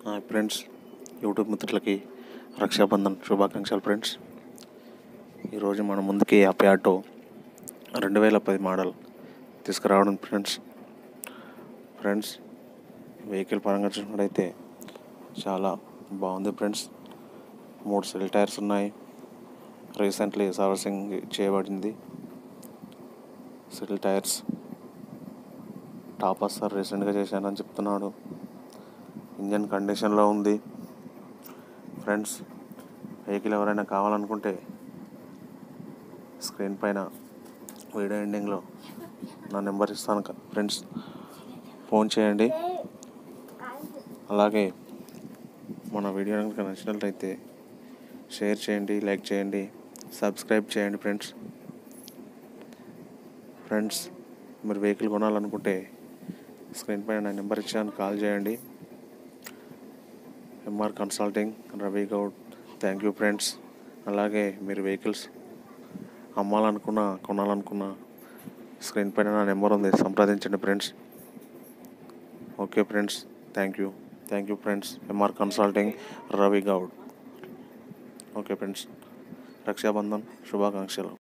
hi friends YouTube మిత్రులకి రక్షాబంధన్ శుభాకాంక్షలు friends ఈరోజు మన ముందుకి యాపై ఆటో రెండు వేల పది మోడల్ తీసుకురావడం ఫ్రెండ్స్ ఫ్రెండ్స్ వెహికల్ పరంగా చూసినట్టయితే చాలా బాగుంది ఫ్రెండ్స్ మూడు సెల్ టైర్స్ ఉన్నాయి రీసెంట్లీ సర్వీసింగ్ చేయబడింది సెల్ టైర్స్ టాప్ సార్ రీసెంట్గా చేశానని చెప్తున్నాడు ఇంజన్ కండిషన్లో ఉంది ఫ్రెండ్స్ వెహికల్ ఎవరైనా కావాలనుకుంటే స్క్రీన్ పైన వీడియో ఎండింగ్లో నా నెంబర్ ఇస్తాను క- ఫ్రెండ్స్ ఫోన్ చేయండి అలాగే మన వీడియో కనుక నచ్చినట్లయితే షేర్ చేయండి లైక్ చేయండి సబ్స్క్రైబ్ చేయండి ఫ్రెండ్స్ ఫ్రెండ్స్ మీరు వెహికల్ కొనాలనుకుంటే స్క్రీన్ పైన నా నెంబర్ ఇచ్చాను కాల్ చేయండి MR consulting Ravi Goud thank you friends అలాగే మీరు వెహికల్స్ అమ్మాలనుకున్నా కొనాలనుకున్నా స్క్రీన్ పైన నా నెంబర్ ఉంది సంప్రదించండి friends okay friends thank you thank you friends MR consulting Ravi Goud okay friends Rakshabandhan శుభాకాంక్షలు